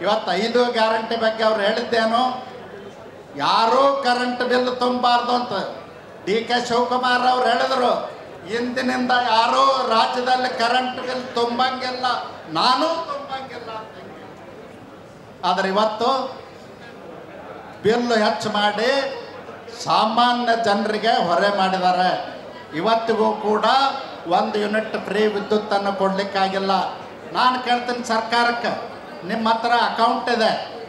ಇವತ್ತು ಐದು ಗ್ಯಾರಂಟಿ ಬಗ್ಗೆ ಅವ್ರು ಹೇಳಿದ್ದೇನು ಯಾರೂ ಕರೆಂಟ್ ಬಿಲ್ ತುಂಬಾರ್ದು ಅಂತ ಡಿ ಕೆ ಶಿವಕುಮಾರ್ ಅವ್ರು ಹೇಳಿದ್ರು ಇಂದಿನಿಂದ ಯಾರೂ ರಾಜ್ಯದಲ್ಲಿ ಕರೆಂಟ್ ಬಿಲ್ ತುಂಬಂಗಿಲ್ಲ ನಾನು ತುಂಬಂಗಿಲ್ಲ ಅಂತ ಆದ್ರೆ ಇವತ್ತು ಬಿಲ್ಲು ಹೆಚ್ಚು ಮಾಡಿ ಸಾಮಾನ್ಯ ಜನರಿಗೆ ಹೊರೆ ಮಾಡಿದ್ದಾರೆ ಇವತ್ತಿಗೂ ಕೂಡ ಒಂದು ಯೂನಿಟ್ ಫ್ರೀ ವಿದ್ಯುತ್ತನ್ನು ಕೊಡಲಿಕ್ಕಾಗಿಲ್ಲ ನಾನು ಕೇಳ್ತೀನಿ ಸರ್ಕಾರಕ್ಕೆ ನಿಮ್ಮ ಹತ್ರ ಅಕೌಂಟ್ ಇದೆ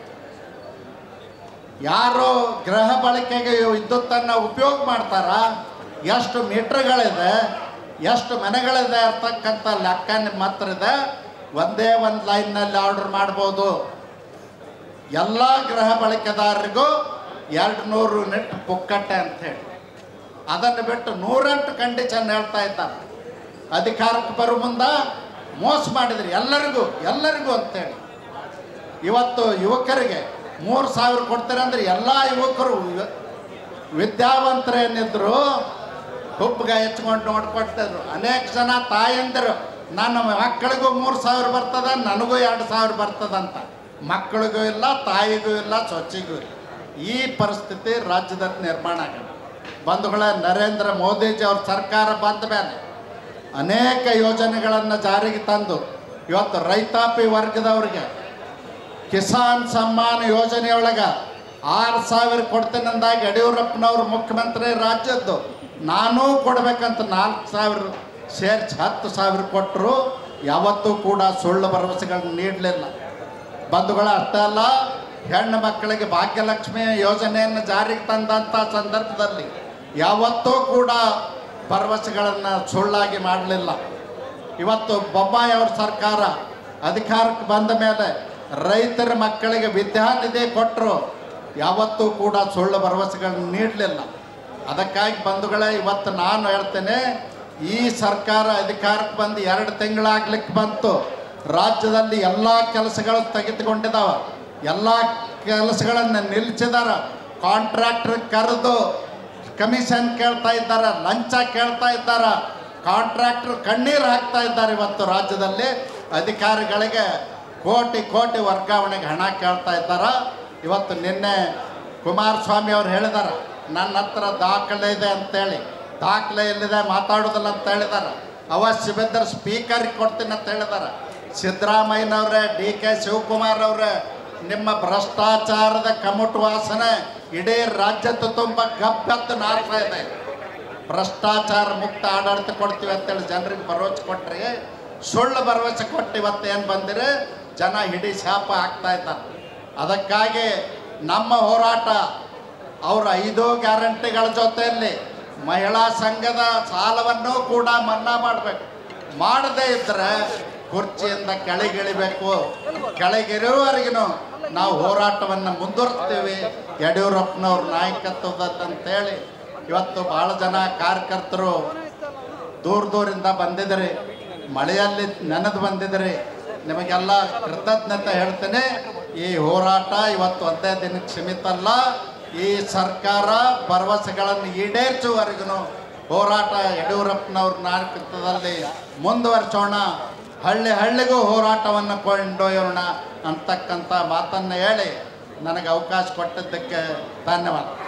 ಯಾರು ಗೃಹ ಬಳಕೆಗೆ ವಿದ್ಯುತ್ತನ್ನು ಉಪಯೋಗ ಮಾಡ್ತಾರ ಎಷ್ಟು ಮೀಟ್ರ್ಗಳಿದೆ ಎಷ್ಟು ಮನೆಗಳಿದೆ ಇರ್ತಕ್ಕಂಥ ಲೆಕ್ಕ ನಿಮ್ಮ ಹತ್ರ ಇದೆ ಒಂದೇ ಒಂದು ಲೈನ್ನಲ್ಲಿ ಆರ್ಡರ್ ಮಾಡ್ಬೋದು ಎಲ್ಲ ಗೃಹ ಬಳಕೆದಾರರಿಗೂ ಎರಡು ನೂರು ಯೂನಿಟ್ ಪುಕ್ಕಟ್ಟೆ ಅಂಥೇಳಿ ಅದನ್ನು ಬಿಟ್ಟು ನೂರೆಂಟು ಕಂಡೀಷನ್ ಹೇಳ್ತಾ ಇದ್ದಾರೆ ಅಧಿಕಾರಕ್ಕೆ ಬರೋ ಮುಂದೆ ಮೋಸ ಮಾಡಿದ್ರಿ ಎಲ್ಲರಿಗೂ ಎಲ್ಲರಿಗೂ ಅಂತೇಳಿ ಇವತ್ತು ಯುವಕರಿಗೆ ಮೂರು ಸಾವಿರ ಕೊಡ್ತಾರೆ ಅಂದ್ರೆ ಎಲ್ಲ ಯುವಕರು ವಿ- ವಿದ್ಯಾವಂತರೇನಿದ್ರು ಹುಬ್ಬಗೆ ಹೆಚ್ಕೊಂಡು ನೋಡ್ಕೊಡ್ತಿದ್ರು ಅನೇಕ ಜನ ತಾಯಂದಿರು ನನ್ನ ಮಕ್ಕಳಿಗೂ ಮೂರು ಸಾವಿರ ಬರ್ತದ ನನಗೂ ಎರಡು ಸಾವಿರ ಬರ್ತದಂತ ಮಕ್ಕಳಿಗೂ ಇಲ್ಲ ತಾಯಿಗೂ ಇಲ್ಲ ಸೊಚ್ಚಿಗೂ ಇಲ್ಲ ಈ ಪರಿಸ್ಥಿತಿ ರಾಜ್ಯದಲ್ಲಿ ನಿರ್ಮಾಣ ಆಗಿದೆ ಬಂಧುಗಳ ನರೇಂದ್ರ ಮೋದಿಜಿ ಅವ್ರ ಸರ್ಕಾರ ಬಂದ ಮೇಲೆ ಅನೇಕ ಯೋಜನೆಗಳನ್ನು ಜಾರಿಗೆ ತಂದು ಇವತ್ತು ರೈತಾಪಿ ವರ್ಗದವ್ರಿಗೆ ಕಿಸಾನ್ ಸಮ್ಮಾನ್ ಯೋಜನೆಯೊಳಗೆ ಆರು ಸಾವಿರ ಕೊಡ್ತೇನೆಂದಾಗ ಯಡಿಯೂರಪ್ಪನವರು ಮುಖ್ಯಮಂತ್ರಿ ರಾಜ್ಯದ್ದು ನಾನೂ ಕೊಡ್ಬೇಕಂತ ನಾಲ್ಕು ಸಾವಿರ ಸೇರ್ಸಿ ಹತ್ತು ಸಾವಿರ ಕೊಟ್ಟರು ಯಾವತ್ತೂ ಕೂಡ ಸುಳ್ಳು ಭರವಸೆಗಳನ್ನ ನೀಡಲಿಲ್ಲ ಬಂಧುಗಳ ಅಷ್ಟೇ ಅಲ್ಲ ಹೆಣ್ಣು ಮಕ್ಕಳಿಗೆ ಭಾಗ್ಯಲಕ್ಷ್ಮಿ ಯೋಜನೆಯನ್ನು ಜಾರಿಗೆ ತಂದಂಥ ಸಂದರ್ಭದಲ್ಲಿ ಯಾವತ್ತೂ ಕೂಡ ಭರವಸೆಗಳನ್ನು ಸುಳ್ಳಾಗಿ ಮಾಡಲಿಲ್ಲ ಇವತ್ತು ಬೊಮ್ಮಾಯಿ ಅವ್ರ ಸರ್ಕಾರ ಅಧಿಕಾರಕ್ಕೆ ಬಂದ ಮೇಲೆ ರೈತರ ಮಕ್ಕಳಿಗೆ ವಿದ್ಯಾನಿಧಿ ಕೊಟ್ಟರು ಯಾವತ್ತೂ ಕೂಡ ಸುಳ್ಳು ಭರವಸೆಗಳನ್ನು ನೀಡಲಿಲ್ಲ ಅದಕ್ಕಾಗಿ ಬಂಧುಗಳೇ ಇವತ್ತು ನಾನು ಹೇಳ್ತೇನೆ ಈ ಸರ್ಕಾರ ಅಧಿಕಾರಕ್ಕೆ ಬಂದು ಎರಡು ತಿಂಗಳಾಗ್ಲಿಕ್ಕೆ ಬಂತು ರಾಜ್ಯದಲ್ಲಿ ಎಲ್ಲ ಕೆಲಸಗಳು ತೆಗೆದುಕೊಂಡಿದ್ದಾವ ಎಲ್ಲ ಕೆಲಸಗಳನ್ನು ನಿಲ್ಲಿಸಿದಾರ ಕಾಂಟ್ರಾಕ್ಟರ್ ಕರೆದು ಕಮಿಷನ್ ಕೇಳ್ತಾ ಇದ್ದಾರೆ ಲಂಚ ಕೇಳ್ತಾ ಇದ್ದಾರೆ ಕಾಂಟ್ರಾಕ್ಟರ್ ಕಣ್ಣೀರು ಹಾಕ್ತಾ ಇದ್ದಾರೆ ಇವತ್ತು ರಾಜ್ಯದಲ್ಲಿ ಅಧಿಕಾರಿಗಳಿಗೆ ಕೋಟಿ ಕೋಟಿ ವರ್ಗಾವಣೆಗೆ ಹಣ ಕೇಳ್ತಾ ಇದ್ದಾರೆ ಇವತ್ತು ನಿನ್ನೆ ಕುಮಾರಸ್ವಾಮಿ ಅವ್ರು ಹೇಳಿದಾರೆ ನನ್ನ ಹತ್ರ ದಾಖಲೆ ಇದೆ ಅಂತೇಳಿ ದಾಖಲೆ ಎಲ್ಲಿದೆ ಮಾತಾಡೋದಿಲ್ಲ ಅಂತ ಹೇಳಿದಾರೆ ಅವಶ್ಯ ಬಿದ್ದರೆ ಸ್ಪೀಕರ್ಗೆ ಕೊಡ್ತೀನಿ ಅಂತ ಹೇಳಿದಾರೆ ಸಿದ್ದರಾಮಯ್ಯನವ್ರೆ ಡಿ ಕೆ ಶಿವಕುಮಾರ್ ಅವರೇ ನಿಮ್ಮ ಭ್ರಷ್ಟಾಚಾರದ ಕಮಟು ವಾಸನೆ ಇಡೀ ರಾಜ್ಯದ ತುಂಬ ಗಬ್ಬೆದ್ದು ನಾರ್ತಾ ಇದೆ ಭ್ರಷ್ಟಾಚಾರ ಮುಕ್ತ ಆಡಳಿತ ಕೊಡ್ತೀವಿ ಅಂತೇಳಿ ಜನರಿಗೆ ಭರವಸೆ ಕೊಟ್ರಿ ಸುಳ್ಳು ಭರವಸೆ ಕೊಟ್ಟು ಇವತ್ತು ಏನು ಬಂದಿರಿ ಜನ ಹಿಡಿ ಶಾಪ ಆಗ್ತಾ ಇದ್ದಾರೆ ಅದಕ್ಕಾಗಿ ನಮ್ಮ ಹೋರಾಟ ಅವರ ಐದು ಗ್ಯಾರಂಟಿಗಳ ಜೊತೆಯಲ್ಲಿ ಮಹಿಳಾ ಸಂಘದ ಸಾಲವನ್ನು ಕೂಡ ಮನ್ನಾ ಮಾಡಬೇಕು ಮಾಡದೇ ಇದ್ದರೆ ಕುರ್ಚಿಯಿಂದ ಕೆಳಗಿಳಿಬೇಕು ಕೆಳಗಿರುವವರೆಗೂ ನಾವು ಹೋರಾಟವನ್ನು ಮುಂದುವರಿಸ್ತೀವಿ ಯಡಿಯೂರಪ್ಪನವ್ರ ನಾಯಕತ್ವದಂತೇಳಿ ಇವತ್ತು ಭಾಳ ಜನ ಕಾರ್ಯಕರ್ತರು ದೂರ ದೂರಿಂದ ಬಂದಿದ್ರಿ ಮಳೆಯಲ್ಲಿ ನೆನೆದು ಬಂದಿದ್ರಿ ನಿಮಗೆಲ್ಲ ಕೃತಜ್ಞತೆ ಹೇಳ್ತೇನೆ ಈ ಹೋರಾಟ ಇವತ್ತು ಒಂದೇ ದಿನಕ್ಕೆ ಸೀಮಿತ ಅಲ್ಲ ಈ ಸರ್ಕಾರ ಭರವಸೆಗಳನ್ನು ಈಡೇರಿಸುವವರೆಗೂ ಹೋರಾಟ ಯಡಿಯೂರಪ್ಪನವ್ರ ನಾಯಕತ್ವದಲ್ಲಿ ಮುಂದುವರಿಸೋಣ ಹಳ್ಳಿ ಹಳ್ಳಿಗೂ ಹೋರಾಟವನ್ನು ಕೊಂಡೊಯ್ಯೋಣ ಅಂತಕ್ಕಂಥ ಮಾತನ್ನು ಹೇಳಿ ನನಗೆ ಅವಕಾಶ ಕೊಟ್ಟಿದ್ದಕ್ಕೆ ಧನ್ಯವಾದ